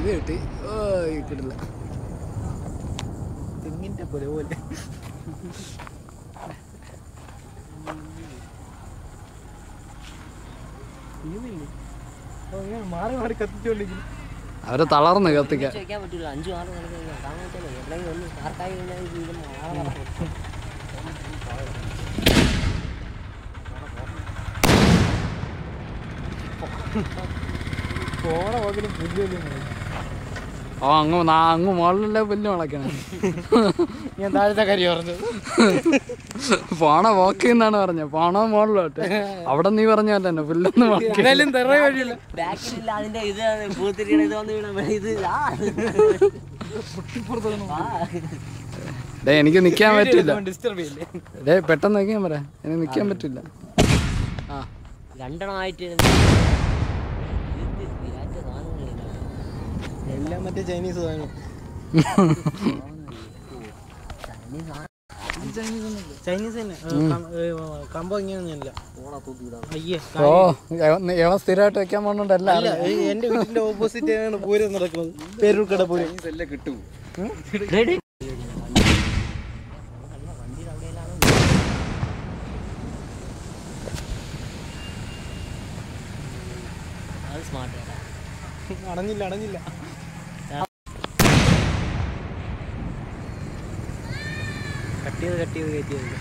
ഇത് കിട്ടി ഓ കിട്ടില്ല തെങ്ങിന്റെ പോലെ പോലെ തീർന്നില്ലേ? ഓ, ഇങ്ങനെ മാറി മാറി കത്തിച്ചോണ്ടിരിക്കുന്നു അവരെ തളർന്ന് കത്തിക്കാൻ വെക്കാൻ പറ്റില്ല അഞ്ചു ആറ് മണിക്ക് കഴിഞ്ഞാൽ കാരണം വെച്ചാൽ എവിടെയെങ്കിലും ഒന്ന് സ്പാർക്കായി കഴിഞ്ഞാൽ ഇത് ആളെ നടക്കും പോണ പോക്കിലും പുല്ല് വലിയ ഓ അങ്ങ് നാ- അങ്ങ് മുകളിലെ പുല്ല് മുളയ്ക്കണം ഞാൻ താഴത്തെ കരി പറഞ്ഞത് പോണ പോക്കെന്നാണ് പറഞ്ഞത് പോണ മുകളിലോട്ട് അവിടെ നീ പറഞ്ഞ പോലെ തന്നെ പുല്ലൊന്നും മുളയ്ക്ക എന്തായാലും തെറ വഴിയില്ല ബാക്കിലില്ല അതിന്റെ ഇത് പൂത്തിരിക്കണ ഇത് വന്ന് വീണ ഇത് ആ ആ. ഡേ എനിക്ക് നിക്കാൻ പറ്റില്ല ഡിസ്റ്റർബ് ചെയ്യില്ലേ ഡേ പെട്ടെന്ന് നിൽക്കാൻ പറ എനിക്ക് നിക്കാൻ പറ്റില്ല ആ രണ്ടെണ്ണമായിട്ട് എല്ലാം മറ്റേ ചൈനീസ് സാധനം ചൈനീസ് തന്നെ കമ്പം ഇങ്ങനെയൊന്നുമില്ല അയ്യേ ഓ യവ- യവൻ സ്ഥിരമായിട്ട് വെക്കാൻ പോകണ്ടല്ല അല്ല ഈ എന്റെ വീട്ടിന്റെ ഓപ്പോസിറ്റ് ആണ് പൂരം നടക്കുന്നത് പേരൂർക്കട പൂരം അത് സ്മാർട്ട് അടഞ്ഞില്ല അടഞ്ഞില്ല കട്ട് ചെയ്ത് കട്ട് ചെയ്ത് കയറ്റിയത്